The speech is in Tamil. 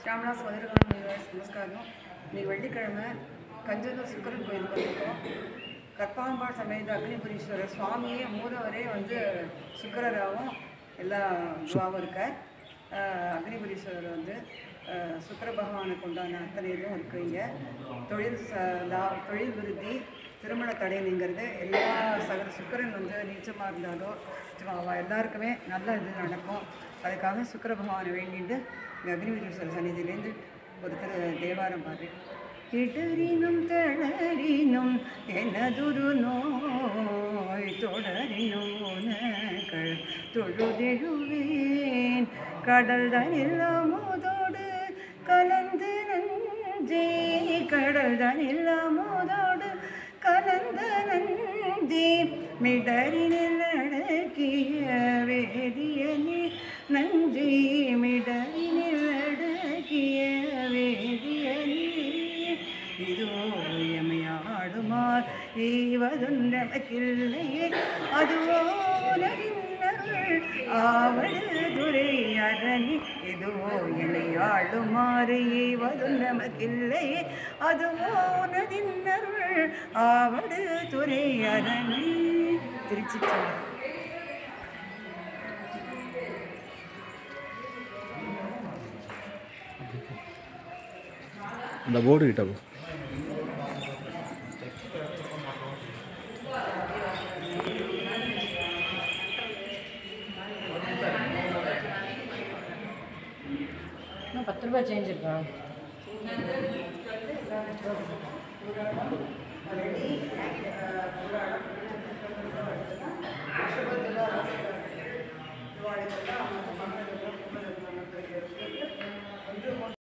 ஷாம்லா சோதரகான நமஸ்காரம் இன்னைக்கு வெள்ளிக்கிழமை கஞ்சனூர் சுக்கரன் கோயிலுக்கு வந்திருக்கோம் கற்பாம்பாள் சமேத அக்னிபுரீஸ்வரர் சுவாமியே மூலவரே வந்து சுக்கரராகவும் எல்லா துவாவும் இருக்கார் ஆஹ் அக்னிபுரீஸ்வரர் வந்து ஆஹ் சுக்கிர பகவானுக்கு உண்டான அத்தனை இதுவும் இருக்கு இங்கே தொழில் ச லா- தொழில் விருத்தி திருமண தடை நீங்கிறது எல்லா சகல சுக்கரன் வந்து நீச்சமாக இருந்தாலோ சும்மா அவ எல்லாருக்குமே நல்ல இது நடக்கும் அதுக்காக சுக்கிர பகவானை வேண்டிட்டு இங்கே அக்னிவீரேஸ்வரர் சன்னிதியிலேருந்து ஒருத்தர் தேவாரம் பாரு இடறினும் தளரினும் எனதுரு நோய் தொடரினும் உனக்கள் தொழுதெழுவேன் கடல் தனில் அமுதோடு கலந்து நஞ்சே கடல் தனில் அமுதோடு கலந்த நந்தி மிடரினில் அடக்கிய வேதியனி நஞ்சி மிடரினில் அடக்கிய வேதியனி இதோ எமையாடுமார் ஈவதுன்றமக்கில்லையே அதுவோ நரின்னருள் ஆவடு துரை அரணி இதுவோ எனையாளுமாறு ஈவதுன்றமக்கில்லையே அதுவோ நதின்னருள் ஆவடு துரை அரணி திருச்சி அந்த போர்டு கிட்ட போ இன்னும் பத்து ரூபாய் சேஞ்ச் இருக்கா